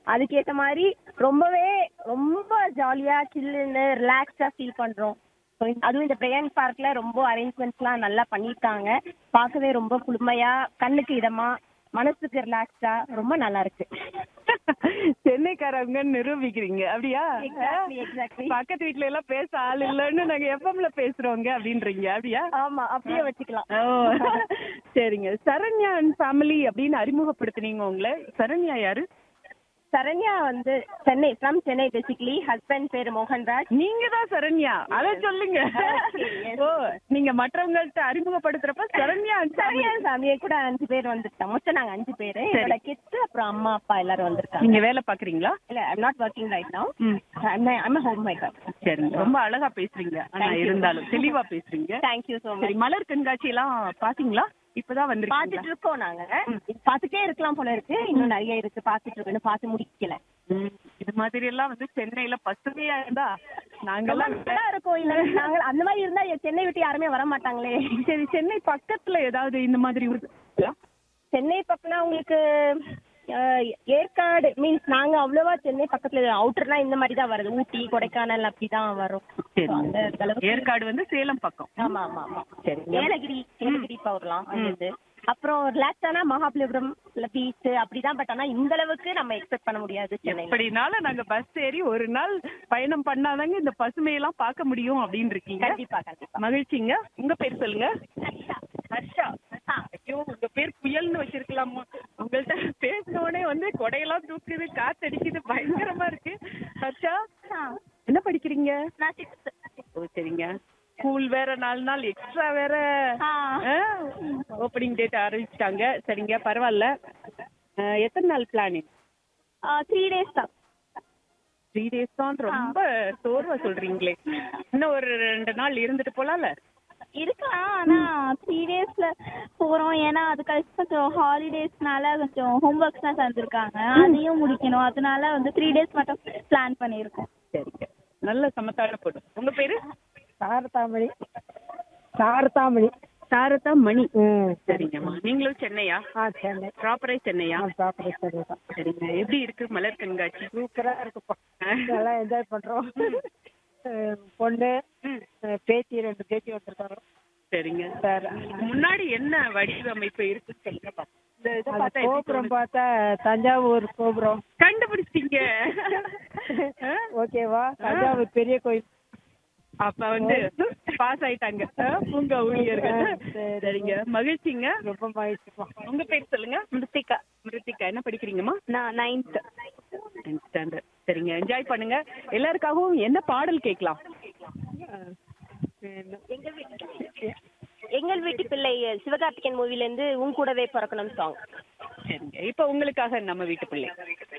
அதுக்கேத்த மாதிரி ரொம்பவே ரொம்ப ஜாலியா சில்லுன்னு ரிலாக்ஸ்டா ஃபீல் பண்றோம் So, அதுவும் இந்த பிரயான் பார்க்ல ரொம்ப அரேஞ்ச்மெண்ட்ஸ்லாம் நல்லா பண்ணிருக்காங்க பார்க்கவே ரொம்ப குளுமையா கண்ணுக்கு இதமா மனசுக்கு ரிலாக்ஸ்டா ரொம்ப நல்லா இருக்கு சென்னைக்காரங்க நிரூபிக்கிறீங்க அப்படியா Exactly, exactly. பக்கத்து வீட்ல எல்லாம் பேச ஆள் இல்லைன்னு நாங்க எஃப்எம்ல பேசுறோங்க அப்படின்றீங்க அப்படியா ஆமா அப்படியே வச்சுக்கலாம் ஓ சரிங்க சரண்யா அண்ட் ஃபேமிலி அப்படின்னு அறிமுகப்படுத்துனீங்க உங்களை சரண்யா யாரு சரண்யா வந்து Chennai from Chennai basically husband பேரு மோகன்ராஜ் நீங்க தான் சரண்யா அத சொல்லுங்க Okay, yes. ஓ நீங்க மற்றவங்கள்ட்ட அறிமுகப்படுத்துறப்ப சரண்யா and family. சரண்யா ஃபேமிலியே கூட அஞ்சு பேர் வந்துட்டோம் மொத்தம் நாங்க அஞ்சு பேரு என்னோட கிட்ஸ் அப்புறம் அம்மா அப்பா எல்லாரும் வந்திருக்காங்க நீங்க வேலை பாக்குறீங்களா இல்ல I'm not working right now hmm I'm home maker சரிங்க ரொம்ப அழகா பேசுறீங்க ஆனா Thank you. இருந்தாலும் தெளிவா பேசுறீங்க தேங்க்யூ ஸோ சரி மச் மலர் கண்காட்சி எல்லாம் பாத்தீங்களா இப்பதான் பாத்துட்டு வந்திருக்கீங்களா இருக்கோம் நாங்க பாத்துட்டே இருக்கலாம் போல இருக்கு இன்னும் நிறைய இருக்கு பாத்துட்டு இருக்கோம் இன்னும் பார்த்து முடிக்கல ம், இது மாதிரி எல்லாம் வந்து சென்னையில பசுமையா இருந்தா ரொம்ப நாங்கெல்லாம் நல்லா இருக்கும் இல்ல நாங்க அந்த மாதிரி இருந்தா சென்னை விட்டு யாருமே வர மாட்டாங்களே சரி சென்னை பக்கத்துல ஏதாவது இந்த மாதிரி ஒரு சென்னை பக்கம்னா உங்களுக்கு அஹ், ஏற்காடு மீன்ஸ் நாங்க அவ்வளவா சென்னை பக்கத்துல அவுட்டர்லாம் இந்த மாதிரி தான் வருது ஊட்டி கொடைக்கானல் அப்படிதான் வரும் சரி. So, அந்த அளவுக்கு ஏற்காடு வந்து சேலம் பக்கம் ஆமா ஆமா ஆமா சரிங்க. ஏலகிரி ஏலகிரி போகலாம் அங்கிருந்து அப்புறம் ரிலாக்ஸானா மகாபலிபுரம் இல்ல பீச் அப்படிதான் பட் ஆனா இந்த அளவுக்கு நம்ம எக்ஸ்பெக்ட் பண்ண முடியாது சென்னையில எப்படினாலும் நாங்க பஸ் ஏறி ஒரு நாள் பயணம் பண்ணாதாங்க இந்த பசுமையெல்லாம் பார்க்க முடியும் அப்படின்னு இருக்கீங்க கண்டிப்பா கண்டிப்பா மகிழ்ச்சிங்க உங்க பேர் சொல்லுங்க ஹர்ஷா ஐயோ உங்க பேர் புயல்னு வச்சிருக்கலாமா உங்கள்ட்ட பேசின உடனே வந்து கொடையெல்லாம் தூக்குது காத்தடிக்குது பயங்கரமா இருக்கு ஹர்ஷா என்ன படிக்கிறீங்க நான் sixth. ஓ சரிங்க ஸ்கூல் வேற நாலு நாள் எக்ஸ்ட்ரா வேற ஆ. ஓப்பனிங் டேட் ஆரம்பிச்சிட்டாங்க சரிங்க பரவாயில்ல அஹ், எத்தனை நாள் பிளானிங் ஆ த்ரீ டேஸ் தான் த்ரீ டேஸ் தான் ரொம்ப சோர்வா சொல்றீங்களே இன்னும் ஒரு ரெண்டு நாள் இருந்துட்டு போலாம்ல இருக்கலாம் ஆனா த்ரீ டேஸ்ல போறோம் ஏன்னா அது கழிச்சு கொஞ்சம் ஹாலிடேஸ்னால கொஞ்சம் ஹோம்ஒர்க்ஸ்லாம் தந்திருக்காங்க அதையும் முடிக்கணும் அதனால வந்து த்ரீ டேஸ் மட்டும் பிளான் பண்ணியிருக்கோம் சரிங்க நல்ல சமத்தான பொண்ணு உங்க பேரு சாரதாமணி சாரதாமணி சாரதா மணி ம் சரிங்கம்மா நீங்களும் சென்னையா ஆ சென்னை ப்ராப்பரா சென்னையா ஆ சாப்பிட சரி தான் சரிங்க எப்படி இருக்கு மலர் கண்காட்சி சூப்பராக இருக்குப்பா நல்லா என்ஜாய் பண்ணுறோம் பொண்ணு அஹ் பேத்தி ரெண்டு பேத்தி வந்திருக்காங்க சரிங்க சார் முன்னாடி என்ன வடிவமைப்பு இருக்குன்னு சொல்லுங்க பாப்போம். இந்த இதை அந்த பார்த்தா எப்படி கோபுரம் தோணுது? பார்த்தா தஞ்சாவூர் கோபுரம் கண்டுபிடிச்சிட்டீங்க ஆ? ஓகேவா தஞ்சாவூர் பெரிய கோயில் அப்ப வந்து பாஸ் ஆயிட்டாங்க ஆ, பூங்கா ஊழியர்கள் சரி. சரிங்க மகிழ்ச்சிங்க ரொம்ப மகிழ்ச்சிப்பா உங்க பேர் சொல்லுங்க மிருத்திகா மிருத்திகா என்ன படிக்கிறீங்கம்மா நான் நைன்த் ஸ்டாண்டர்ட் சரிங்க என்ஜாய் பண்ணுங்க எல்லாருக்காகவும் என்ன பாடல் கேட்கலாம் எங்க வீட்டு எங்கள் வீட்டு பிள்ளை சிவகார்த்திகேயன் மூவில இருந்து உன் கூடவே பிறக்கணும் சாங் சரிங்க இப்போ உங்களுக்காக நம்ம வீட்டு பிள்ளை